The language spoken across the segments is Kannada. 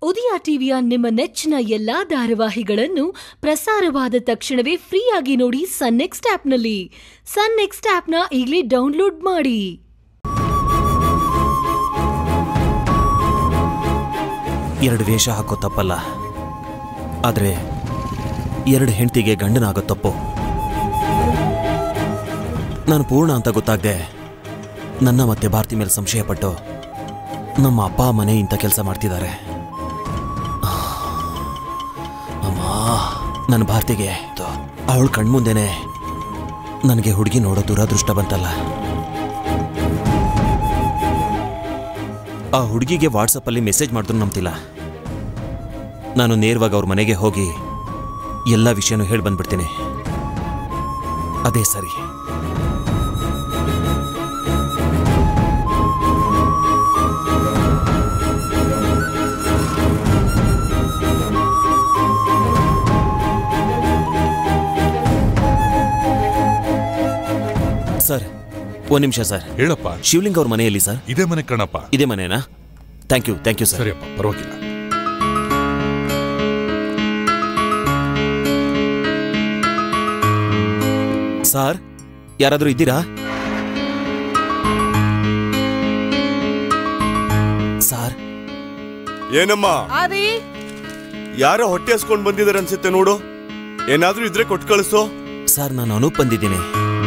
ಉದಯ ಟಿವಿಯ ನಿಮ್ಮ ನೆಚ್ಚಿನ ಎಲ್ಲಾ ಧಾರಾವಾಹಿಗಳನ್ನು ಪ್ರಸಾರವಾದ ತಕ್ಷಣವೇ ಫ್ರೀಯಾಗಿ ನೋಡಿ ಸನ್ ನೆಕ್ಸ್ಟ್ ಆಪ್ನಲ್ಲಿ ಸನ್ ನೆಕ್ಸ್ಟ್ ಆಪ್ನ ಈಗಲೇ ಡೌನ್ಲೋಡ್ ಮಾಡಿ ಎರಡು ವೇಷ ಹಾಕೋ ತಪ್ಪಲ್ಲ ಆದರೆ ಎರಡು ಹೆಂಡತಿಗೆ ಗಂಡನಾಗೋ ತಪ್ಪು ನಾನು ಪೂರ್ಣ ಅಂತ ಗೊತ್ತಾಗದೆ ನನ್ನ ಮತ್ತೆ ಭಾರತಿ ಮೇಲೆ ಸಂಶಯಪಟ್ಟು ನಮ್ಮ ಅಪ್ಪ ಮನೆ ಇಂಥ ಕೆಲಸ ಮಾಡ್ತಿದ್ದಾರೆ ಅಮ್ಮ ನನ್ನ ಭಾರತಿಗೆ ಅವಳ ಕಣ್ಮುಂದೆನೆ ನನಗೆ ಹುಡುಗಿ ನೋಡೋ ದುರದೃಷ್ಟ ಬಂತಲ್ಲ ಆ ಹುಡುಗಿಗೆ ವಾಟ್ಸಪ್ಪಲ್ಲಿ ಮೆಸೇಜ್ ಮಾಡಿದ್ರು ನಂಬ್ತಿಲ್ಲ ನಾನು ನೇರವಾಗಿ ಅವ್ರ ಮನೆಗೆ ಹೋಗಿ ಎಲ್ಲ ವಿಷಯನೂ ಹೇಳಿ ಬಂದ್ಬಿಡ್ತೀನಿ ಅದೇ ಸರಿ ಸರ್ ಒಂದು ನಿಮಿಷ ಸರ್ ಹೇಳಪ್ಪ ಶಿವಲಿಂಗ್ ಅವ್ರ ಮನೆಯಲ್ಲಿ ಸರ್ ಇದೇ ಮನೆ ಕಣಪ್ಪ ಇದೇ ಮನೆನಾ thank you thank you sir ಸರಿಯಪ್ಪ ಪರವಾಗಿಲ್ಲ ಸರ್ ಯಾರಾದರೂ ಇದ್ದೀರಾ ಸರ್ ಏನಮ್ಮ ಅದೇ ಯಾರೋ ಹೊಟ್ಟೆ ಹಸ್ಕೊಂಡ್ ಬಂದಿದಾರೆ ಅನ್ಸುತ್ತೆ ನೋಡು ಏನಾದ್ರೂ ಇದ್ರೆ ಕೊಟ್ಟು ಕಳಿಸು ಸರ್ ನಾನು ಅನೂಪ್ ಬಂದಿದ್ದೀನಿ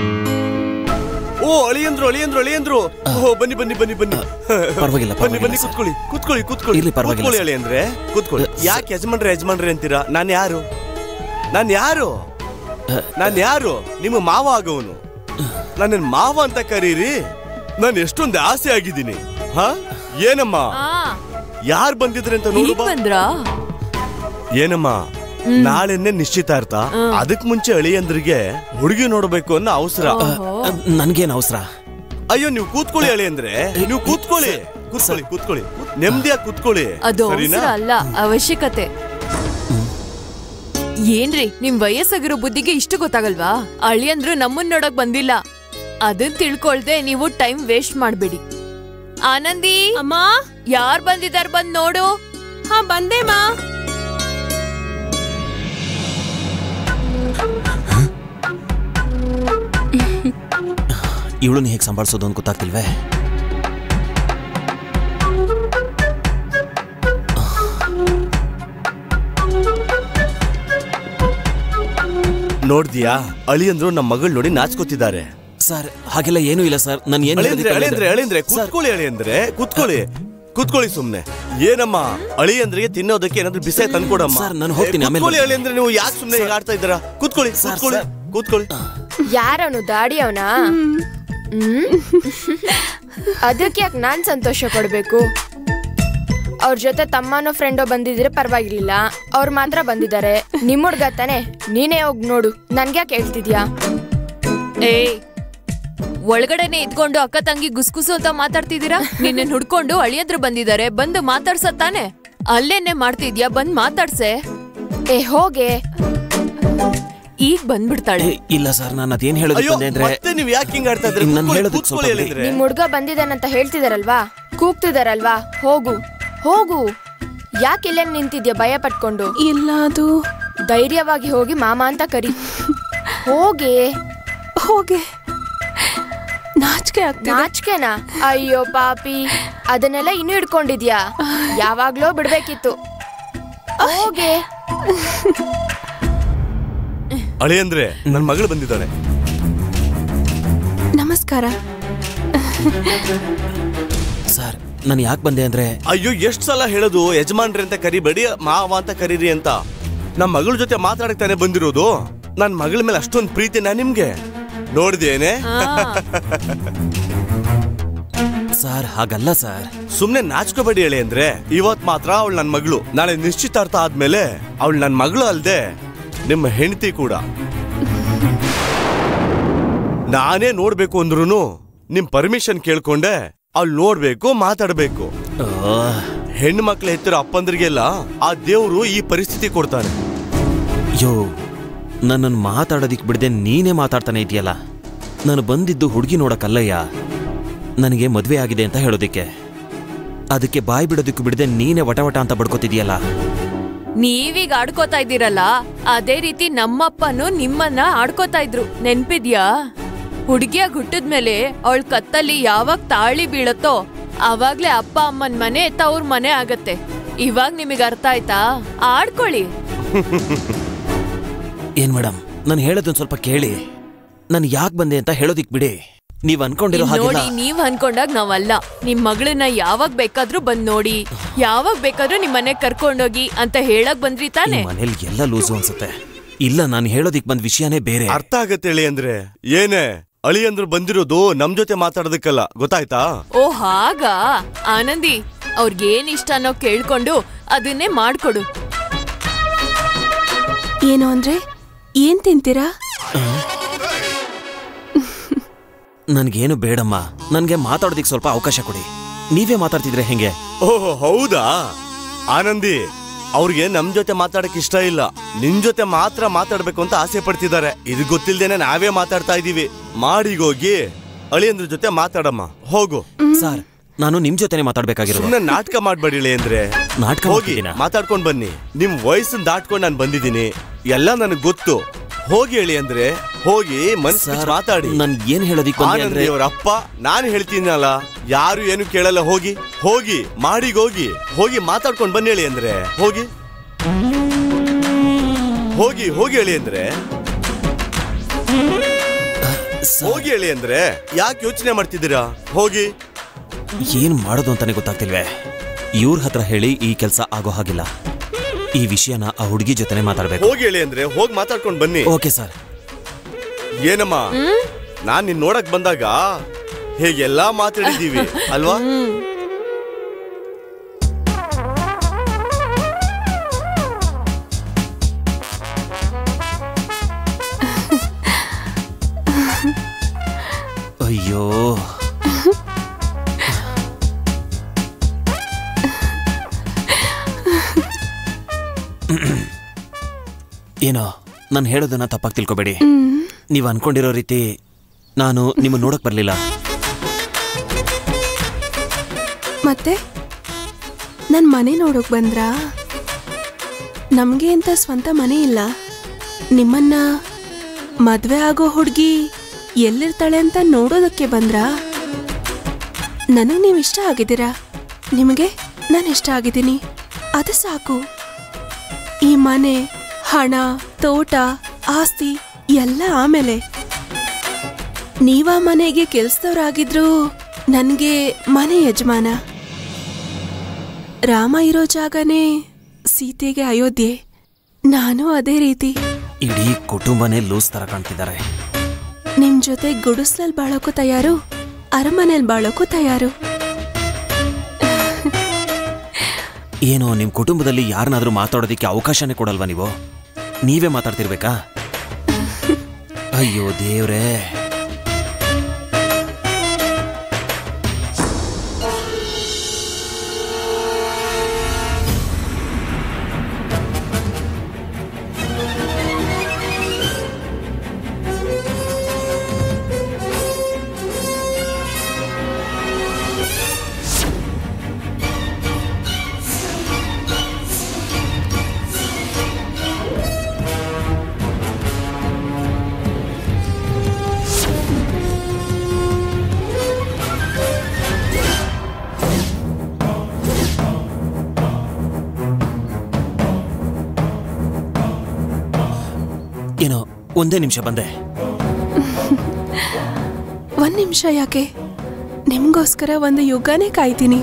ಓ ಅಳಿಯಂದ್ರು ಅಳಿಯಂದ್ರು ಅಳಿಯಂದ್ರು ಓ ಬನ್ನಿ ಬನ್ನಿ ಬನ್ನಿ ಬನ್ನಿ ಪರವಾಗಿಲ್ಲ, ಬನ್ನಿ ಪರವಾಗಿಲ್ಲ ಬನ್ನಿ ಸರ್. ಕುತ್ಕೊಳ್ಳಿ ಕುತ್ಕೊಳ್ಳಿ ಕುತ್ಕೊಳ್ಳಿ ಇರ್ಲಿ, ಪರವಾಗಿಲ್ಲ ಕುತ್ಕೊಳ್ಳಿ ಸರ್. ಅಳಿಯಂದ್ರೆ ಕುತ್ಕೊಳ್ಳಿ ಅ, ಯಾಕೆ ಯಜಮಾನ್ರೆ ಯಜಮಾನ್ರೆ ಅಂತೀರಾ ನಾನು ಯಾರು ನಾನು ಯಾರು ನಾನು ಯಾರು ನಿಮ್ಮ ಮಾವ ಆಗವನು ನನ್ನ ಮಾವ ಅಂತ ಕರೀರಿ ನಾನು ಎಷ್ಟೊಂದು ಆಸೆ ಆಗಿದ್ದೀನಿ ಹಾ ಏನಮ್ಮ ಯಾರು ಬಂದಿದ್ರೆ ಅಂತ ನೋಡು ಬಾ. ಬಂದ್ರಾ ಏನಮ್ಮ ನಾಳೆನೆ ನಿಶ್ಚಿತಾರ್ಥ ಅದಕ್ ಮುಂಚೆ ಅಳಿಯಂದ್ರಿಗೆ ಹುಡುಗಿ ನೋಡ್ಬೇಕು ಅನ್ನೋ ಅವಸರ ನನಗೇನು ಅವಸರ ಅಯ್ಯೋ ನೀವು ಕೂತ್ಕೊಳ್ಳಿ ಅಳಿ ಅಂದ್ರೆ ನೀವು ಕೂತ್ಕೊಳ್ಳಿ ಕೂತ್ಕೊಳ್ಳಿ ಕೂತ್ಕೊಳ್ಳಿ ನೆಮ್ಮದಿಯಾಗಿ ಕೂತ್ಕೊಳ್ಳಿ ಅದು ಸರಿನಾ ಅವಸರ ಅಲ್ಲ ಅವಶ್ಯಕತೆ ಏನ್ರಿ ನಿಮ್ ವಯಸ್ಸಾಗಿರೋ ಬುದ್ಧಿಗೆ ಇಷ್ಟು ಗೊತ್ತಾಗಲ್ವಾ ಅಳಿಯಂದ್ರು ನಮ್ಮನ್ ನೋಡಕ್ ಬಂದಿಲ್ಲ ಅದನ್ ತಿಳ್ಕೊಳ್ದೆ ನೀವು ಟೈಮ್ ವೇಸ್ಟ್ ಮಾಡ್ಬೇಡಿ ಆನಂದಿ ಅಮ್ಮ ಯಾರ್ ಬಂದಿದಾರ್ ಬಂದ್ ನೋಡು ಹಾ ಬಂದೆ ಮಾ ಇವಳನ್ನ ಹೇಗೆ ಸಂಭಾಳಿಸೋದು ಅಂತ ಗೊತ್ತಾಗ್ತಿಲ್ವೇ ನೋಡ್ದಿಯಾ ಅಳಿಯಂದ್ರು ನಮ್ಮ ಮಗಳು ನೋಡಿ ನಾಚ್ಕೋತಿದ್ದಾರೆ ಸರ್ ಹಾಗೆಲ್ಲ ಏನೂ ಇಲ್ಲ ಸರ್ ನಾನು ಏನು ಅಳಿಯಂದ್ರೆ ಅಳಿಯಂದ್ರೆ ಅಳಿಯಂದ್ರೆ ಕೂತ್ಕೊಳ್ಳಿ ಅಳಿಯಂದ್ರೆ ಕೂತ್ಕೊಳ್ಳಿ ಕೂತ್ಕೊಳ್ಳಿ ಸುಮ್ನೆ ಏನಮ್ಮ ಅಳಿಯಂದ್ರಿಗೆ ತಿನ್ನೋದಕ್ಕೆ ಏನಾದ್ರು ಬಿಸಿ ತಂದ್ಕೊಡಮ್ಮ ಸರ್, ನಾನು ಹೋಗ್ತೀನಿ, ಏ, ಆಮೇಲೆ ಕೂತ್ಕೊಳ್ಳಿ ಬರ್ತೀನಿ. ಅಳಿಯಂದ್ರೆ ನೀವು ಯಾಕೆ ಸುಮ್ನೆ ಹೀಗೆ ಆಡ್ತಾ ಇದ್ದೀರಾ ಕೂತ್ಕೊಳ್ಳಿ ಸರ್, ಕೂತ್ಕೊಳ್ಳಿ ಸರ್. ಕೂತ್ಕೊಳ್ಳಿ ಯಾರವನು ದಾಡಿ ಅವನ ಅದಕ್ಕೆ ಯಾಕೆ ನಾನ್ ಸಂತೋಷ ಪಡ್ಬೇಕು ಅವ್ರ ಜೊತೆ ತಮ್ಮನೋ ಫ್ರೆಂಡೋ ಬಂದಿದ್ರೆ ಪರವಾಗಿರ್ಲಿಲ್ಲ ಅವ್ರು ಮಾತ್ರ ಬಂದಿದ್ದಾರೆ ನಿಮ್ ಹುಡ್ಗ ತಾನೆ ನೀನೇ ಹೋಗ್ ನೋಡು ನನ್ಗ್ಯಾಕೆ ಹೇಳ್ತಿದ್ಯಾ ಏ ಒಳಗಡೆನೆ ಇದ್ಕೊಂಡು ಅಕ್ಕ ತಂಗಿ ಗುಸ್ಗುಸು ಅಂತ ಮಾತಾಡ್ತಿದ್ದೀರಾ ನಿನ್ನ ಹುಡ್ಕೊಂಡು ಅಳಿಯಂದ್ರು ಬಂದಿದ್ದಾರೆ ಬಂದು ಮಾತಾಡ್ಸತ್ತಾನೆ ಅಲ್ಲೇನೆ ಮಾಡ್ತಿದ್ಯಾ ಬಂದ್ ಮಾತಾಡ್ಸೆ ಏ ಹೋಗೆ ಈಗ ಬಂದ್ಬಿಡ್ತಾಳೆ ಏ, ಇಲ್ಲ ಸರ್ ನಾನು ಅದೇನು ಹೇಳೋದಕ್ಕೆ ಅಯ್ಯೋ ಬಂದೆ ಅಂದ್ರೆ ಮತ್ತೆ ನೀವು ಯಾಕೆ ಹಿಂಗ್ ಆಡ್ತಾ ಇದ್ರಿ ನಾನು ಹೇಳೋದಕ್ಕೆ ಕೂತ್ಕೊಳ್ಳಿ ಸ್ವಲ್ಪ ಅಳಿಯಂದ್ರೆ ನಿಮ್ ಹುಡ್ಗ ಬಂದಿದ್ದಾನಂತ ಹೇಳ್ತಿದಾರಲ್ವಾ ಕೂಗ್ತಿದಾರಲ್ವಾ ಹೋಗು ಹೋಗು ಯಾಕೆ ಇಲ್ಲೇ ನಿಂತಿದ್ಯಾ ಭಯ ಪಟ್ಕೊಂಡು ಇಲ್ಲ ಅದು ಧೈರ್ಯವಾಗಿ ಹೋಗಿ ಮಾಮ ಅಂತ ಕರಿ ಹೋಗೆ ಹೋಗೆ ನಾಚಿಕೆ ಆಗ್ತಿದೆ ನಾಚಿಕೆನಾ ಅಯ್ಯೋ ಪಾಪಿ ಅದನ್ನೆಲ್ಲ ಇನ್ನೂ ಹಿಡ್ಕೊಂಡಿದ್ಯಾ ಯಾವಾಗ್ಲೋ ಬಿಡ್ಬೇಕಿತ್ತು ಹೋಗೆ ಅಳಿಯಂದ್ರೆ ನನ್ನ ಮಗಳು ಬಂದಿದ್ದಾಳೆ ನಮಸ್ಕಾರ ಸರ್ ನಾನು ಯಾಕೆ ಬಂದೆ ಅಂದ್ರೆ ಅಯ್ಯೋ ಎಷ್ಟ್ ಸಲ ಹೇಳೋದು ಯಜಮಾನ್ರಿ ಅಂತ ಕರಿಬೇಡಿ ಮಾವ ಅಂತ ಕರೀರಿ ಅಂತ ನಮ್ಮ ಮಗಳ ಜೊತೆ ಮಾತಾಡಕ್ ತಾನೇ ಬಂದಿರೋದು ನನ್ ಮಗಳ ಮೇಲೆ ಅಷ್ಟೊಂದು ಪ್ರೀತಿನಾ ನಿಮ್ಗೆ ನೋಡಿದೇನೆ ಸರ್ ಹಾಗಲ್ಲ ಸರ್ ಸುಮ್ನೆ ನಾಚ್ಕೋಬೇಡಿ ಹೇಳಿ ಅಂದ್ರೆ ಇವತ್ ಮಾತ್ರ ಅವಳು ನನ್ ಮಗಳು ನಾಳೆ ನಿಶ್ಚಿತಾರ್ಥ ಆದ್ಮೇಲೆ ಅವಳು ನನ್ ಮಗಳು ಅಲ್ದೆ ನಿಮ್ಮ ಹೆಂಡತಿ ಕೂಡ ನಾನೇ ನೋಡ್ಬೇಕು ಅಂದ್ರೂ ನಿಮ್ ಪರ್ಮಿಷನ್ ಕೇಳ್ಕೊಂಡೆ ಅವಳು ನೋಡ್ಬೇಕು ಮಾತಾಡ್ಬೇಕು ಆ, ಹೆಣ್ಣು ಮಕ್ಳು ಹೆತ್ತಿರೋ ಅಪ್ಪಂದ್ರಿಗೆಲ್ಲ ಆ ದೇವ್ರು ಈ ಪರಿಸ್ಥಿತಿ ಕೊಡ್ತಾನೆ ಯೋ ನನ್ನನ್ನು ಮಾತಾಡೋದಿಕ್ ಬಿಡದೆ ನೀನೇ ಮಾತಾಡ್ತಾನೆ ಇದೆಯಲ್ಲ ನಾನು ಬಂದಿದ್ದು ಹುಡುಗಿ ನೋಡಕ್ಕಲ್ಲಯ್ಯ ನನಗೆ ಮದುವೆ ಆಗಿದೆ ಅಂತ ಹೇಳೋದಿಕ್ಕೆ ಅದಕ್ಕೆ ಬಾಯಿ ಬಿಡೋದಕ್ಕೂ ಬಿಡದೆ ನೀನೇ ವಟ ವಟ ಅಂತ ಬಡ್ಕೋತಿದ್ಯಲ್ಲ ನೀವೀಗ ಆಡ್ಕೋತಾ ಇದ್ದೀರಲ್ಲ ಅದೇ ರೀತಿ ನಮ್ಮಪ್ಪನು ನಿಮ್ಮನ್ನ ಆಡ್ಕೋತಾ ಇದ್ರು ನೆನ್ಪಿದ್ಯಾ ಹುಡುಗಿಯಾಗ ಹುಟ್ಟಿದ್ಮೇಲೆ ಅವಳ ಕತ್ತಲ್ಲಿ ಯಾವಾಗ ತಾಳಿ ಬೀಳತ್ತೋ ಅವಾಗ್ಲೇ ಅಪ್ಪ ಅಮ್ಮನ್ ಮನೆ ತವ್ರ ಮನೆ ಆಗತ್ತೆ ಇವಾಗ ನಿಮಗೆ ಅರ್ಥ ಆಯ್ತಾ ಆಡ್ಕೊಳ್ಳಿ ಏನ್ ಮೇಡಮ್ ನಾನು ಹೇಳೋದೊಂದ್ ಸ್ವಲ್ಪ ಕೇಳಿ ನಾನು ಯಾಕೆ ಬಂದೆ ಅಂತ ಹೇಳೋದಿಕ್ ಬಿಡಿ ನೀವ್ ಅನ್ಕೊಂಡಿರೋ ಇದ್ ಹಾಗೆಲ್ಲ ನೋಡಿ ನೀವ್ ಅನ್ಕೊಂಡಾಗ ನಾವಲ್ಲ ನಿಮ್ ಮಗಳನ್ನ ಯಾವಾಗ ಬೇಕಾದ್ರೂ ಬಂದ್ ನೋಡಿ ಯಾವಾಗ ಬೇಕಾದ್ರೂ ನಿಮ್ ಮನೆಗ್ ಕರ್ಕೊಂಡೋಗಿ ಅಂತ ಹೇಳಕ್ ಬಂದ್ರಿ ಈ ತಾನೆ ಮನೇಲಿ ಎಲ್ಲ ಲೂಸು ಅನ್ಸುತ್ತೆ ಇಲ್ಲ ನಾನು ಹೇಳೋದಿಕ್ ಬಂದ್ ವಿಷಯನೇ ಬೇರೆ ಅರ್ಥ ಆಗತ್ತೆ ಹೇಳಿ ಅಂದ್ರೆ ಏನೇ ಅಳಿಯಂದ್ರು ಬಂದಿರೋದು ನಮ್ ಜೊತೆ ಮಾತಾಡೋದಕ್ಕಲ್ಲ ಗೊತ್ತಾಯ್ತಾ ಓ ಹಾಗಾ ಆನಂದಿ ಅವ್ರಿಗೇನ್ ಇಷ್ಟನೋ ಕೇಳ್ಕೊಂಡು ಅದನ್ನೇ ಮಾಡ್ಕೊಡು ಏನು ಅಂದ್ರೆ ಏನ್ ತಿಂತೀರಾ ನನ್ಗೇನು ಬೇಡಮ್ಮ ನನ್ಗೆ ಮಾತಾಡೋದಿಕ್ ಸ್ವಲ್ಪ ಅವಕಾಶ ಕೊಡಿ ನೀವೇ ಮಾತಾಡ್ತಿದ್ರೆ ಹೆಂಗೆ ಓಹ್ ಹೌದಾ ಆನಂದಿ ಅವ್ರಿಗೆ ನಮ್ ಜೊತೆ ಮಾತಾಡಕ್ ಇಷ್ಟ ಇಲ್ಲ ನಿನ್ ಜೊತೆ ಮಾತ್ರ ಮಾತಾಡ್ಬೇಕು ಅಂತ ಆಸೆ ಪಡ್ತಿದ್ದಾರೆ ಇದು ಗೊತ್ತಿಲ್ದೇನೆ ನಾವೇ ಮಾತಾಡ್ತಾ ಇದೀವಿ ಮಾಡಿಗೋಗಿ ಅಳಿಯಂದ್ರ ಜೊತೆ ಮಾತಾಡಮ್ಮ ಹೋಗು ಸರ್ ನಾನು ನಿಮ್ ಜೊತೆನೆ ಮಾತಾಡ್ಬೇಕಾಗಿರೋದು ಸುಮ್ನೆ ನಾಟಕ ಮಾಡ್ಬೇಡಿಳೆ ಅಂದ್ರೆ ನಾಟಕ ಹೋಗಿ ಮಾಡ್ತಿದ್ದೀನಾ? ಮಾತಾಡ್ಕೊಂಡ್ ಬನ್ನಿ ನಿಮ್ ವಯಸ್ಸನ್ನ ದಾಟ್ಕೊಂಡ್ ನಾನು ಬಂದಿದ್ದೀನಿ ಎಲ್ಲ ನನಗ್ ಗೊತ್ತು ಹೋಗಿ ಹೇಳಿ ಅಂದ್ರೆ ಹೋಗಿ ಮನ್ಸ್ ಬಿಚ್ಚ್ ಸರ್, ಮಾತಾಡಿ ನನ್ ಏನ್ ಹೇಳೋದಿಕ್ ಬಂದೆ ಆನಂದಿ ಅಂದ್ರೆ ಅವ್ರ ಅಪ್ಪ ನಾನು ಹೇಳ್ತೀನಲ್ಲ ಯಾರು ಏನು ಕೇಳಲ್ಲ ಹೋಗಿ ಹೋಗಿ ಮಾಡಿಗೋಗಿ ಹೋಗಿ ಮಾತಾಡ್ಕೊಂಡ್ ಬನ್ನಿ ಹೇಳಿ ಅಂದ್ರೆ ಹೋಗಿ ಹೋಗಿ ಹೋಗಿ ಹೇಳಿ ಅಂದ್ರೆ ಹೋಗಿ ಹೇಳಿ ಅಂದ್ರೆ ಯಾಕೆ ಯೋಚನೆ ಮಾಡ್ತಿದ್ದೀರಾ ಹೋಗಿ ಏನ್ ಮಾಡೋದು ಅಂತಾನೆ ಗೊತ್ತಾಗ್ತಿಲ್ವೇ ಇವ್ರ ಹತ್ರ ಹೇಳಿ ಈ ಕೆಲಸ ಆಗೋ ಹಾಗಿಲ್ಲ ಈ ವಿಷಯನ ಆ ಹುಡುಗಿ ಜೊತೆನೆ ಮಾತಾಡ್ಬೇಕು ಹೋಗಿ ಹೇಳಿ ಅಂದ್ರೆ ಹೋಗಿ ಮಾತಾಡ್ಕೊಂಡ್ ಬನ್ನಿ ಓಕೆ ಸರ್ ಏನಮ್ಮ ನಾನ್ ನಿನ್ ನೋಡಕ್ ಬಂದಾಗ ಹೇಗೆಲ್ಲಾ ಮಾತಾಡಿದೀವಿ ಅಲ್ವಾ ಅಯ್ಯೋ ಏನೋ ನಾನು ಹೇಳೋದನ್ನ ತಪ್ಪಾಗಿ ತಿಳ್ಕೊಬೇಡಿ ನೀವು ಅನ್ಕೊಂಡಿರೋ ರೀತಿ ನಾನು ನಿಮ್ಮ ನೋಡಕ್ ಬರ್ಲಿಲ್ಲ ಮತ್ತೆ ನನ್ ಮನೆ ನೋಡೋಕ್ ಬಂದ್ರಾ ನಮ್ಗೆ ಅಂತ ಸ್ವಂತ ಮನೆ ಇಲ್ಲ ನಿಮ್ಮನ್ನ ಮದ್ವೆ ಆಗೋ ಹುಡ್ಗಿ ಎಲ್ಲಿರ್ತಾಳೆ ಅಂತ ನೋಡೋದಕ್ಕೆ ಬಂದ್ರಾ ನನಗ್ ನೀವು ಇಷ್ಟ ಆಗಿದ್ದೀರಾ ನಿಮಗೆ ನಾನು ಇಷ್ಟ ಆಗಿದ್ದೀನಿ ಅದು ಸಾಕು ಈ ಮನೆ ಹಣ ತೋಟ ಆಸ್ತಿ ಎಲ್ಲ ಆಮೇಲೆ ನೀವಾ ಮನೆಗೆ ಕೆಲ್ಸದವ್ರಾಗಿದ್ರು ನನ್ಗೆ ಮನೆ ಯಜಮಾನ ರಾಮ ಇರೋ ಜಾಗನೇ ಸೀತೆಗೆ ಅಯೋಧ್ಯೆ ನಾನು ಅದೇ ರೀತಿ ಇಡೀ ಕುಟುಂಬನೇ ಲೂಸ್ ತರ ಕಾಣ್ತಿದ್ದಾರೆ ನಿಮ್ ಜೊತೆ ಗುಡಿಸ್ಲಲ್ ಬಾಳೋಕು ತಯಾರು ಅರಮನೆಲ್ ಬಾಳೋಕು ತಯಾರು ಏನೋ ನಿಮ್ ಕುಟುಂಬದಲ್ಲಿ ಯಾರನ್ನಾದ್ರೂ ಮಾತಾಡೋದಿಕ್ಕೆ ಅವಕಾಶನೇ ಕೊಡಲ್ವಾ ನೀವು ನೀವೇ ಮಾತಾಡ್ತಿರ್ಬೇಕಾ ಅಯ್ಯೋ ದೇವ್ರೇ ಏನೋ ಒಂದೇ ನಿಮಿಷ ಬಂದೆ ಒಂದ್ ನಿಮಿಷ ಯಾಕೆ ನಿಮ್ಗೋಸ್ಕರ ಒಂದು ಯುಗನೇ ಕಾಯ್ತೀನಿ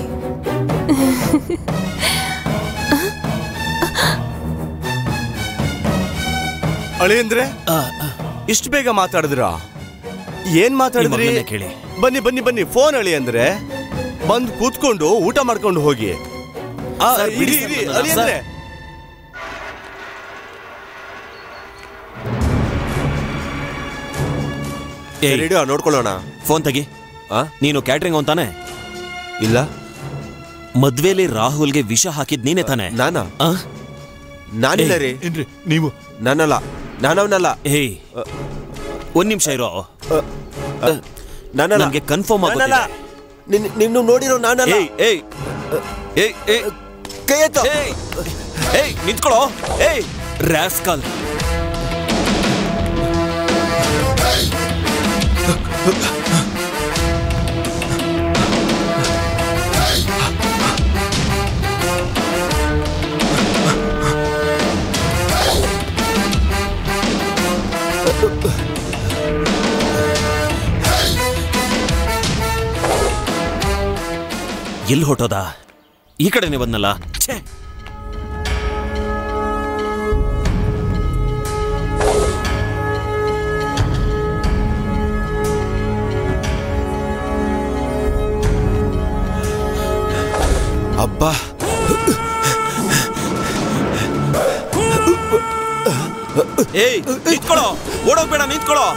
ಅಳಿಯಂದ್ರೆ ಆ, ಆ, ಇಷ್ಟು ಬೇಗ ಮಾತಾಡಿದ್ರ ಏನ್ ಮಾತಾಡಿದ್ರಿ ಈ ಮಗನನ್ನೇ ಕೇಳಿ. ಬನ್ನಿ ಬನ್ನಿ ಬನ್ನಿ ಫೋನ್ ಅಳಿ ಅಂದ್ರೆ ಬಂದ್ ಕೂತ್ಕೊಂಡು ಊಟ ಮಾಡ್ಕೊಂಡು ಹೋಗಿ ಆ, ಸರ್, ಬಿಡಿ ಇರಿ, ಸರ್ ಇರಿ, ನನ್ನ, ಅಳಿ ಅಂದ್ರೆ ಏಯ್, ರೇಡಿಯೋ ನೋಡ್ಕೊಳ್ಳೋಣ ಫೋನ್ ತೆಗಿ ಆ? ನೀನು ಕ್ಯಾಟ್ರಿಂಗ್ ಅವನ್ ತಾನೆ ಇಲ್ಲ ಮದ್ವೆಲಿ ರಾಹುಲ್ಗೆ ವಿಷ ಹಾಕಿದ್ ನೀನೇ ತಾನೆ ನಾನಾ ಆ? ನಾನಿಲ್ಲ ರೀ ಏನ್ರಿ ನೀವು ನಾನಲ್ಲ ನಾನವನಲ್ಲ ಏಯ್ ಒಂದ್ ನಿಮಿಷ ಇರೋ ನಾನಲ್ಲ ನನ್ಗೆ ಕನ್ಫರ್ಮ್ ನಾನಲ್ಲ ಆಗೋದಿಲ್ಲ ನಿನ್- ನಿನ್ನ ನೋಡಿರೋ ನಾನಲ್ಲ ಏಯ್ ಏಯ್ ಏಯ್ ಏಯ್ ಕೈ ಎತ್ತು ಏಯ್ ಏಯ್ ನಿಂತ್ಕೊಳ್ಳೋ ಏಯ್ ರಾಸ್ಕಲ್ ಎಲ್ಲಿ ಹೊಟ್ಟೋದ ಈ ಕಡೆನೆ ಬಂದಲ್ಲ ಛೇ ಅಬ್ಬಾ ಏಯ್ ನಿಂತ್ಕೊಳ್ಳೋ ಓಡೋಗ್ಬೇಡ ನಿಂತ್ಕೊಳ್ಳೋ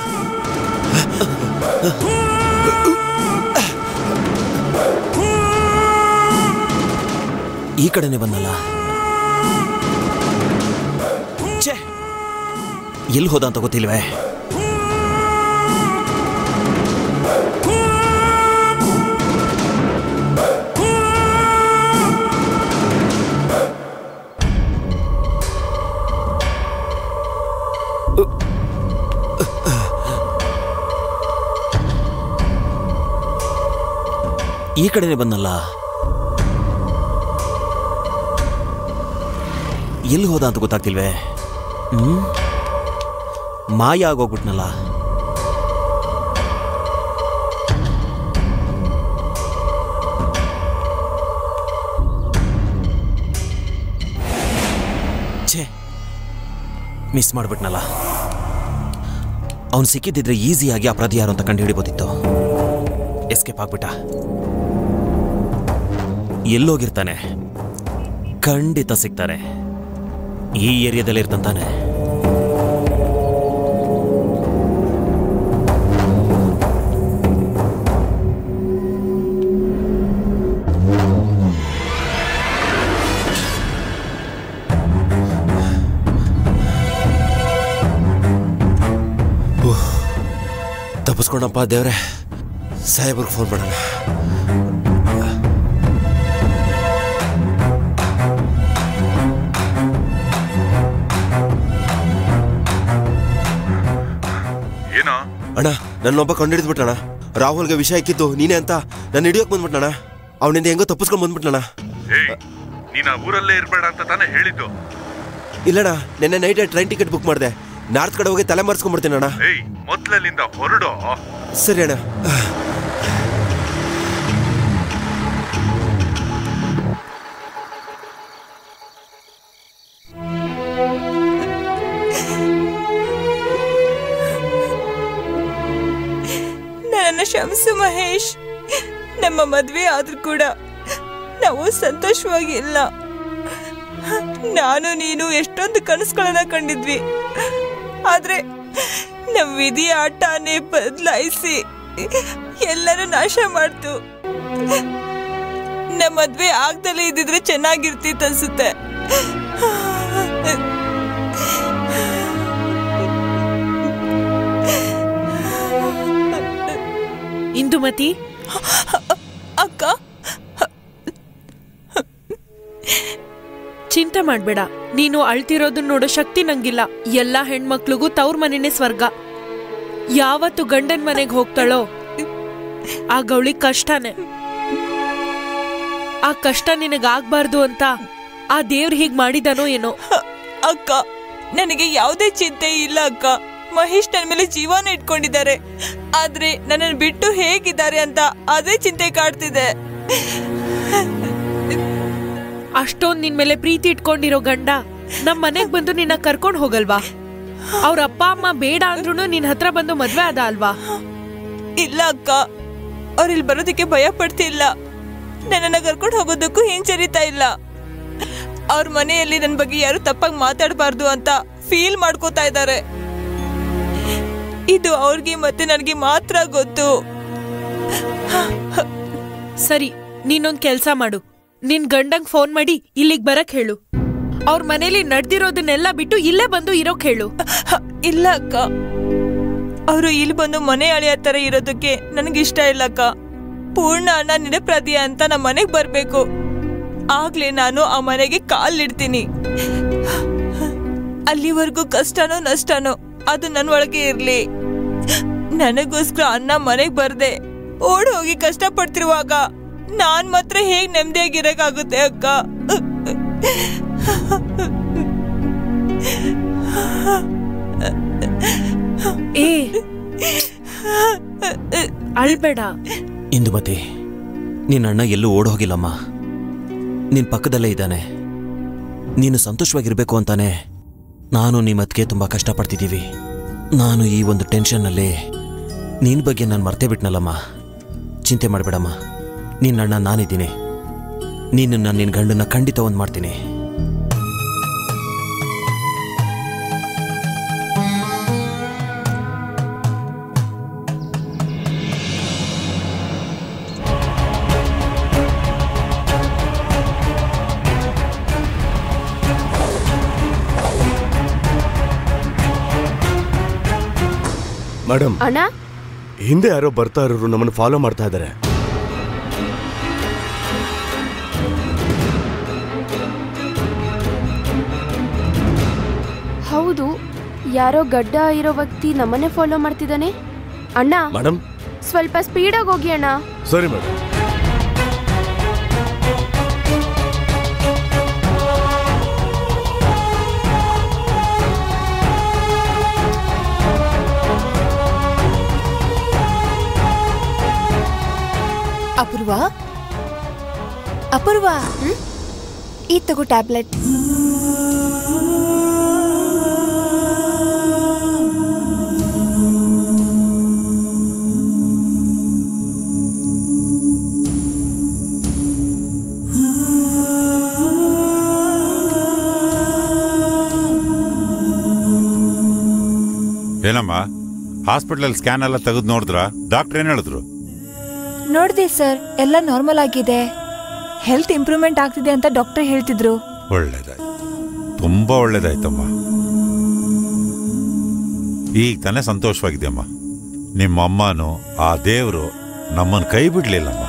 ಈ ಕಡೆನೆ ಬಂದಲ್ಲ ಛೇ ಎಲ್ಲಿ ಹೋದ ಅಂತ ಗೊತ್ತಿಲ್ವೇ ಈ ಕಡೆನೆ ಬಂದಲ್ಲ ಎಲ್ಲಿ ಹೋದ ಅಂತ ಗೊತ್ತಾಗ್ತಿಲ್ವೇ ಹ್ಮ್ ಮಾಯ ಆಗೋಗ್ಬಿಟ್ನಲ್ಲ ಛೇ ಮಿಸ್ ಮಾಡ್ಬಿಟ್ನಲ್ಲ ಅವನು ಸಿಕ್ಕಿದ್ದಿದ್ರೆ ಈಸಿಯಾಗಿ ಅಪರಾಧಿ ಯಾರು ಅಂತ ಕಂಡು ಹಿಡಿಬೋದಿತ್ತು ಎಸ್ಕೇಪ್ ಆಗ್ಬಿಟ್ಟ ಎಲ್ಲೋಗಿರ್ತಾನೆ ಖಂಡಿತ ಸಿಗ್ತಾನೆ ಈ ಏರಿಯಾದಲ್ಲಿ ಇರ್ತಂತಾನೆ ತಪ್ಪಿಸ್ಕೊಂಡಪ್ಪ ದೇವ್ರೆ ಸಾಹೇಬ್ರಿಗೆ ಫೋನ್ ಮಾಡೋಣ ಏನೋ ಅಣ್ಣ ನನ್ನೊಬ್ಬ ಕಂಡಿಡಿದ್ಬಿಟ್ಟಣ ರಾಹುಲ್ಗೆ ವಿಷಯ ಇಕ್ಕಿತ್ತು ನೀನೇ ಅಂತ ನಾನು ಹಿಡಿಯೋಕ್ ಬಂದ್ಬಿಟ್ಟಣ ಅವನಿಂದ ಹೆಂಗೋ ತಪ್ಪಿಸ್ಕೊಂಡು ಬಂದ್ಬಿಟ್ಟಣ ಏಯ್ ನೀನ್ ಆ ಊರಲ್ಲೇ ಇರ್ಬೇಡ ಅಂತ ತಾನೇ ಹೇಳಿದ್ದು ಇಲ್ಲಣ್ಣ ನಿನ್ನೆ ನೈಟ್ ಟ್ರೈನ್ ಟಿಕೆಟ್ ಬುಕ್ ಮಾಡಿದೆ ನಾರ್ತ್ ಕಡೆ ಹೋಗಿ ತಲೆ ಮರೆಸ್ಕೊಂಡ್ಬಿಡ್ತೀನಿ ಅಣ್ಣ ಏಯ್ ಮೊದ್ಲಲ್ಲಿಂದ ಹೊರಡು ಸರಿ ಅಣ್ಣ ನನ್ನನ್ನು ಕ್ಷಮಿಸು ಮಹೇಶ್ ನಮ್ಮ ಮದ್ವೆ ಆದ್ರೂ ಕೂಡ ನಾವು ಸಂತೋಷವಾಗಿ ಇಲ್ಲ ನಾನು ನೀನು ಎಷ್ಟೊಂದು ಕನಸುಗಳನ್ನ ಕಂಡಿದ್ವಿ ಆದ್ರೆ ನಮ್ಮ ವಿಧಿ ಆಟನೇ ಬದಲಾಯಿಸಿ ಎಲ್ಲರೂ ನಾಶ ಮಾಡ್ತು ನಮ್ಮ ಮದ್ವೆ ಆಗ್ದಲೇ ಇದ್ದಿದ್ರೆ ಚೆನ್ನಾಗಿರ್ತಿತ್ತು ಅನ್ಸುತ್ತೆ ಇಂದುಮತಿ ಅಕ್ಕ ಚಿಂತೆ ಮಾಡ್ಬೇಡ ನೀನು ಅಳ್ತಿರೋದನ್ನ ನೋಡೋ ಶಕ್ತಿ ನಂಗಿಲ್ಲ ಎಲ್ಲಾ ಹೆಣ್ಮಕ್ಳಿಗೂ ತವ್ರ ಮನೆನೇ ಸ್ವರ್ಗ ಯಾವತ್ತು ಗಂಡನ್ ಮನೆಗೆ ಹೋಗ್ತಾಳೋ ಆ ಗೌಳಿ ಕಷ್ಟನೇ ಆ ಕಷ್ಟ ನಿನಗಾಗ್ಬಾರ್ದು ಅಂತ ಆ ದೇವ್ರು ಹೀಗ್ ಮಾಡಿದಾನೋ ಏನೋ ಅಕ್ಕ ನನಗೆ ಯಾವುದೇ ಚಿಂತೆ ಇಲ್ಲ ಅಕ್ಕ ಮಹೇಶ್ ನನ್ನ ಮೇಲೆ ಜೀವನ ಇಟ್ಕೊಂಡಿದ್ದಾರೆ ಆದ್ರೆ ನನ್ನನ್ನು ಬಿಟ್ಟು ಹೇಗಿದ್ದಾರೆ ಅಂತ ಅದೇ ಚಿಂತೆ ಕಾಡ್ತಿದೆ ಅಷ್ಟೊಂದ್ ನಿನ್ ಮೇಲೆ ಪ್ರೀತಿ ಇಟ್ಕೊಂಡಿರೋ ಗಂಡ ನಮ್ ಮನೆಗ್ ಬಂದು ನಿನ್ನ ಕರ್ಕೊಂಡ್ ಹೋಗಲ್ವಾ ಅವ್ರ ಅಪ್ಪ ಅಮ್ಮ ಬೇಡ ಅಂದ್ರೂ ನಿನ್ ಹತ್ರ ಬಂದು ಮದ್ವೆ ಆದ ಅಲ್ವಾ ಇಲ್ಲ ಅಕ್ಕ ಅವ್ರು ಇಲ್ಲಿ ಬರೋದಕ್ಕೆ ಭಯ ಪಡ್ತಿಲ್ಲ ನನ್ನನ್ನ ಕರ್ಕೊಂಡು ಹೋಗೋದಕ್ಕೂ ಹಿಂಜರಿತಾ ಇಲ್ಲ ಅವ್ರ ಮನೆಯಲ್ಲಿ ನನ್ನ ಬಗ್ಗೆ ಯಾರು ತಪ್ಪಾಗಿ ಮಾತಾಡಬಾರ್ದು ಅಂತ ಫೀಲ್ ಮಾಡ್ಕೋತಾ ಇದ್ದಾರೆ ಇದು ಅವ್ರಿಗೆ ಮತ್ತೆ ನನಗೆ ಮಾತ್ರ ಗೊತ್ತು ಸರಿ ನೀನೊಂದ್ ಕೆಲ್ಸ ಮಾಡು ನಿನ್ ಗಂಡಂಗ್ ಫೋನ್ ಮಾಡಿ ಇಲ್ಲಿಗ್ ಬರಕ್ ಹೇಳು ಅವ್ರ ಮನೇಲಿ ನಡ್ದಿರೋದನ್ನೆಲ್ಲ ಬಿಟ್ಟು ಇಲ್ಲೇ ಬಂದು ಇರೋಕ್ ಹೇಳು ಇಲ್ಲ ಅಕ್ಕ ಅವರು ಇಲ್ಲಿ ಬಂದು ಮನೆ ಅಳಿಯ ತರ ಇರೋದಕ್ಕೆ ನನಗೆ ಇಷ್ಟ ಇಲ್ಲ ಅಕ್ಕ ಪೂರ್ಣ ಅಣ್ಣ ನಿರಪರಾಧಿ ಅಂತ ನಮ್ಮ ಮನೆಗೆ ಬರ್ಬೇಕು ಆಗ್ಲೇ ನಾನು ಆ ಮನೆಗೆ ಕಾಲಿಡ್ತೀನಿ ಅಲ್ಲಿವರೆಗೂ ಕಷ್ಟನೋ ನಷ್ಟನೋ ಅದು ನನ್ನ ಒಳಗೆ ಇರ್ಲಿ ನನಗೋಸ್ಕರ ಅನ್ನ ಮನೆಗ್ ಬರ್ದೆ ಓಡ್ ಹೋಗಿ ಕಷ್ಟ ಪಡ್ತಿರುವಾಗ ನಾನ್ ಮಾತ್ರ ಹೇಗ್ ನೆಮ್ಮದಿಯಾಗಿರಕ್ಕಾಗುತ್ತೆ ಅಕ್ಕ ಏ ಅಳ್ಬೇಡ ಇಂದುಮತಿ ನಿನ್ನ ಅಣ್ಣ ಎಲ್ಲೂ ಓಡ್ ಹೋಗಿಲ್ಲಮ್ಮ ನಿನ್ನ ಪಕ್ಕದಲ್ಲೇ ಇದ್ದಾನೆ ನೀನು ಸಂತೋಷವಾಗಿರ್ಬೇಕು ಅಂತಾನೆ ನಾನು ನಿಮ್ಮತ್ತಿಗೆ ತುಂಬ ಕಷ್ಟಪಡ್ತಿದ್ದೀವಿ ನಾನು ಈ ಒಂದು ಟೆನ್ಷನ್ನಲ್ಲಿ ನಿನ್ನ ಬಗ್ಗೆ ನಾನು ಮರ್ತೇ ಬಿಟ್ನಲ್ಲಮ್ಮ ಚಿಂತೆ ಮಾಡಬೇಡಮ್ಮ ನಿನ್ನ ಅಣ್ಣ ನಾನಿದ್ದೀನಿ ನೀನನ್ನ ನಿನ್ನ ಗಂಡನ್ನ ಖಂಡಿತ ಒಂದು ಮಾಡ್ತೀನಿ ಮೇಡಮ್ ಅಣ್ಣ ಹಿಂದೆ ಯಾರೋ ಬರ್ತಾ ಇರೋರು ನಮ್ಮನ್ನು ಫಾಲೋ ಮಾಡ್ತಾ ಇದ್ದಾರೆ ಹೌದು ಯಾರೋ ಗಡ್ಡ ಇರೋ ವ್ಯಕ್ತಿ ನಮ್ಮನ್ನೇ ಫಾಲೋ ಮಾಡ್ತಿದ್ದಾನೆ ಅಣ್ಣ ಮೇಡಮ್ ಸ್ವಲ್ಪ ಸ್ಪೀಡಾಗಿ ಹೋಗಿ ಅಣ್ಣ ಸರಿ ಮೇಡಮ್ ಅಪೂರ್ವ ಅಪೂರ್ವ ಈ ತಗೋ ಟ್ಯಾಬ್ಲೆಟ್ ಏನಮ್ಮ ಹಾಸ್ಪಿಟಲ್ ಸ್ಕ್ಯಾನ್ ಎಲ್ಲ ತೆಗೆದು ನೋಡಿದ್ರ ಡಾಕ್ಟರ್ ಏನ್ ಹೇಳಿದ್ರು ನೋಡ್ದೆ ಸರ್ ಎಲ್ಲ ನಾರ್ಮಲ್ ಆಗಿದೆ ಹೆಲ್ತ್ ಇಂಪ್ರೂವ್ಮೆಂಟ್ ಆಗ್ತಿದೆ ಅಂತ ಡಾಕ್ಟರ್ ಹೇಳ್ತಿದ್ರು ಒಳ್ಳೇದಾಯ್ತು ತುಂಬಾ ಒಳ್ಳೇದಾಯ್ತಮ್ಮ ಈಗ ತಾನೇ ಸಂತೋಷವಾಗಿದೆಯಮ್ಮ ನಿಮ್ಮ ಅಮ್ಮನು ಆ ದೇವರು ನಮ್ಮನ್ನು ಕೈ ಬಿಡ್ಲಿಲ್ಲಮ್ಮ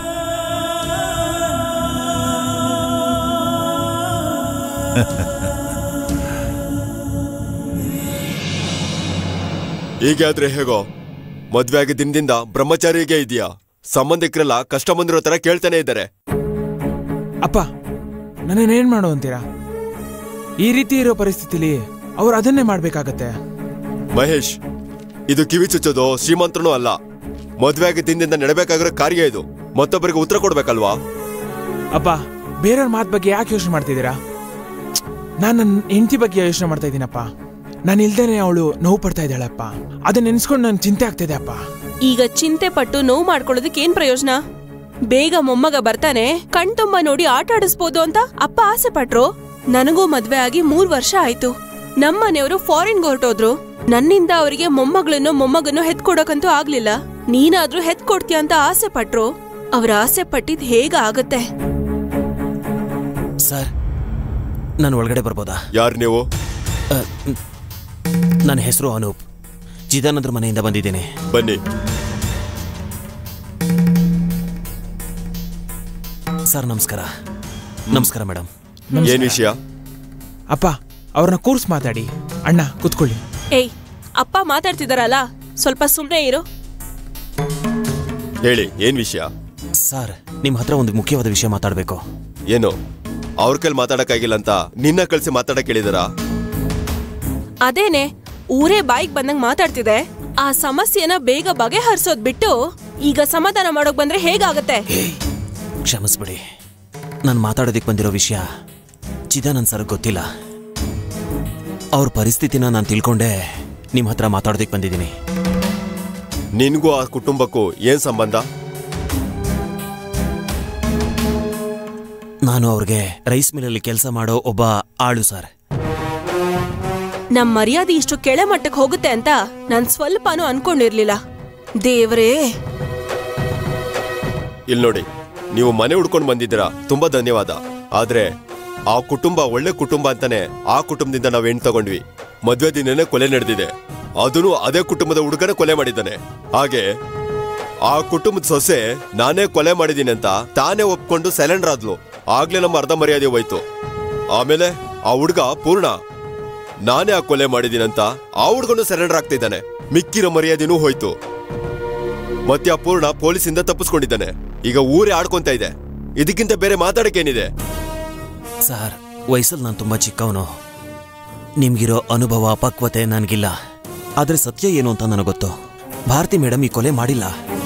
ಹೀಗೆ ಆದ್ರೆ ಹೇಗೋ ಮದ್ವೆ ಆಗಿ ದಿನದಿಂದ ಬ್ರಹ್ಮಚಾರಿಗೆ ಇದೆಯಾ ಸಂಬಂಧಿಕರೆಲ್ಲ ಕಷ್ಟ ಬಂದಿರೋ ತರ ಕೇಳ್ತಾನೆ ಇದ್ದಾರೆ ಅಪ್ಪ ನನ್ನೇನ್ ಮಾಡು ಅಂತೀರಾ ಈ ರೀತಿ ಇರೋ ಪರಿಸ್ಥಿತಿಲಿ ಅವ್ರು ಅದನ್ನೇ ಮಾಡ್ಬೇಕಾಗತ್ತೆ ಮಹೇಶ್ ಇದು ಕಿವಿ ಚುಚ್ಚೋದು ಶ್ರೀಮಂತನೂ ಅಲ್ಲ ಮದ್ವೆ ಆಗಿ ದಿನದಿಂದ ನಡಬೇಕಾಗಿರೋ ಕಾರ್ಯ ಇದು ಮತ್ತೊಬ್ಬರಿಗೆ ಉತ್ತರ ಕೊಡ್ಬೇಕಲ್ವಾ ಅಪ್ಪ ಬೇರೆಯವ್ರ ಮಾತ್ ಬಗ್ಗೆ ಯಾಕೆ ಯೋಚನೆ ಮಾಡ್ತಿದ್ದೀರಾ ನಾನು ನನ್ನ ಹೆಂಡತಿ ಬಗ್ಗೆ ಯೋಚನೆ ಮಾಡ್ತಾ ಇದ್ದೀನಪ್ಪ ನಾನು ಇಲ್ದೇನೆ ಅವಳು ನೋವು ಪಡ್ತಾ ಇದ್ದಾಳಪ್ಪ ಅದನ್ನ ನೆನ್ಸ್ಕೊಂಡು ನನ್ ಚಿಂತೆ ಆಗ್ತಿದೆ ಅಪ್ಪ ಈಗ ಚಿಂತೆ ಪಟ್ಟು ನೋವು ಮಾಡ್ಕೊಳ್ಳೋದಕ್ಕೆ ಏನ್ ಪ್ರಯೋಜನ ಬೇಗ ಮೊಮ್ಮಗ ಬರ್ತಾನೆ ಕಣ್ತುಂಬ ನೋಡಿ ಆಟ ಆಡಿಸ್ಬೋದು ಅಂತ ಅಪ್ಪ ಆಸೆ ಪಟ್ರು ನನಗೂ ಮದ್ವೆ ಆಗಿ ಮೂರ್ ವರ್ಷ ಆಯ್ತು ನಮ್ಮನೆಯವರು ಫಾರಿನ್ಗೆ ಹೊರಟೋದ್ರು ನನ್ನಿಂದ ಅವರಿಗೆ ಮೊಮ್ಮಗಳನ್ನು ಮೊಮ್ಮಗನ್ನು ಹೆತ್ಕೊಡಕ್ಕಂತೂ ಆಗ್ಲಿಲ್ಲ ನೀನಾದ್ರೂ ಹೆತ್ಕೊಡ್ತೀಯ ಅಂತ ಆಸೆ ಪಟ್ರು ಅವ್ರ ಆಸೆ ಪಟ್ಟಿದ್ ಹೇಗ ಆಗತ್ತೆ ಸರ್ ನಾನು ಒಳಗಡೆ ಬರ್ಬೋದಾ ಯಾರು ನೀವು ನನ್ನ ಹೆಸರು ಅನೂಪ್ ಚಿದಾನಂದ್ರ ಮನೆಯಿಂದ ಬಂದಿದ್ದೀನಿ ಬನ್ನಿ ಸರ್ ನಮಸ್ಕಾರ ನಮಸ್ಕಾರ ಮೇಡಮ್ ಏನ್ ವಿಷಯ ಅಪ್ಪ ಅವ್ರನ್ನ ಕೂರ್ಸ್ ಮಾತಾಡಿ ಅಣ್ಣ ಕುತ್ಕೊಳ್ಳಿ ಏಯ್ ಅಪ್ಪ ಮಾತಾಡ್ತಿದಾರಲ್ಲ ಸ್ವಲ್ಪ ಸುಮ್ನೆ ಇರು ಹೇಳಿ ಏನ್ ವಿಷಯ ಸರ್ ನಿಮ್ಮ ಹತ್ರ ಒಂದು ಮುಖ್ಯವಾದ ವಿಷಯ ಮಾತಾಡಬೇಕು ಏನು ಅವ್ರ ಕೈಲಿ ಮಾತಾಡಕ್ಕಾಗಿಲ್ಲ ಅಂತ ನಿನ್ನ ಕಳ್ಸಿ ಮಾತಾಡಕ್ ಹೇಳಿದಾರಾ ಅದೇನೆ ಊರೇ ಬಾಯಿಗೆ ಬಂದಂಗ್ ಮಾತಾಡ್ತಿದೆ ಆ ಸಮಸ್ಯೆನ ಬೇಗ ಬಗೆಹರಿಸೋದ್ ಬಿಟ್ಟು ಈಗ ಸಮಾಧಾನ ಮಾಡೋಕ್ ಬಂದ್ರೆ ಹೇಗಾಗತ್ತೆ ಕ್ಷಮಿಸ್ಬಿಡಿ ನಾನು ಮಾತಾಡೋದಕ್ಕೆ ಬಂದಿರೋ ವಿಷಯ ಚಿದಾನಂದ್ ಸರ್ ಗೊತ್ತಿಲ್ಲ ಅವ್ರ ಪರಿಸ್ಥಿತಿನ ನಾನು ತಿಳ್ಕೊಂಡೆ ನಿಮ್ಮ ಹತ್ರ ಮಾತಾಡೋದಕ್ಕೆ ಬಂದಿದ್ದೀನಿ ನಿನ್ಗೂ ಆ ಕುಟುಂಬಕ್ಕೂ ಏನ್ ಸಂಬಂಧ ನಾನು ಅವ್ರಿಗೆ ರೈಸ್ ಮಿಲ್ಲಲ್ಲಿ ಕೆಲಸ ಮಾಡೋ ಒಬ್ಬ ಆಳು ಸರ್ ನಮ್ ಮರ್ಯಾದೆ ಇಷ್ಟು ಕೆಳ ಮಟ್ಟಕ್ಕೆ ಹೋಗುತ್ತೆ ಅಂತ ನಾನ್ ಸ್ವಲ್ಪನೂ ಅನ್ಕೊಂಡಿರ್ಲಿಲ್ಲ ದೇವ್ರೇ ಇಲ್ ನೋಡಿ ನೀವು ಮನೆ ಹುಡ್ಕೊಂಡು ಬಂದಿದ್ದೀರಾ ತುಂಬಾ ಧನ್ಯವಾದ ಆದ್ರೆ ಆ ಕುಟುಂಬ ಒಳ್ಳೆ ಕುಟುಂಬ ಅಂತಾನೆ ಆ ಕುಟುಂಬದಿಂದ ನಾವ್ ಹೆಣ್ ತಗೊಂಡ್ವಿ ಮದ್ವೆ ದಿನನೇ ಕೊಲೆ ನಡೆದಿದೆ ಅದನ್ನು ಅದೇ ಕುಟುಂಬದ ಹುಡುಗನ ಕೊಲೆ ಮಾಡಿದ್ದಾನೆ ಹಾಗೆ ಆ ಕುಟುಂಬದ ಸೊಸೆ ನಾನೇ ಕೊಲೆ ಮಾಡಿದ್ದೀನಿ ಅಂತ ತಾನೇ ಒಪ್ಕೊಂಡು ಸೈಲೆಂಡರ್ ಆದ್ಲು ಆಗ್ಲೇ ನಮ್ಮ ಅರ್ಧ ಮರ್ಯಾದೆ ಹೋಯ್ತು ಆಮೇಲೆ ಆ ಹುಡ್ಗ ಪೂರ್ಣ ನಾನೇ ಆ ಕೊಲೆ ಮಾಡಿದ್ದೀನಂತ ಆ ಹುಡ್ಗನು ಸರೆಂಡರ್ ಆಗ್ತಿದ್ದಾನೆ ಮಿಕ್ಕಿರೋ ಮರ್ಯಾದೆನೂ ಹೋಯ್ತು ಮತ್ತೆ ಆ ಪೂರ್ಣ ಪೊಲೀಸಿಂದ ತಪ್ಪಿಸ್ಕೊಂಡಿದ್ದಾನೆ ಈಗ ಊರೇ ಆಡ್ಕೊಂತ ಇದೆ ಇದಕ್ಕಿಂತ ಬೇರೆ ಮಾತಾಡಕ್ಕೇನಿದೆ ಸರ್ ವಯಸ್ಸಲ್ಲಿ ನಾನು ತುಂಬ ಚಿಕ್ಕವನು ನಿಮ್ಗಿರೋ ಅನುಭವ ಪಕ್ವತೆ ನನಗಿಲ್ಲ ಆದರೆ ಸತ್ಯ ಏನು ಅಂತ ನನಗೆ ಗೊತ್ತು ಭಾರತಿ ಮೇಡಮ್ ಈ ಕೊಲೆ ಮಾಡಿಲ್ಲ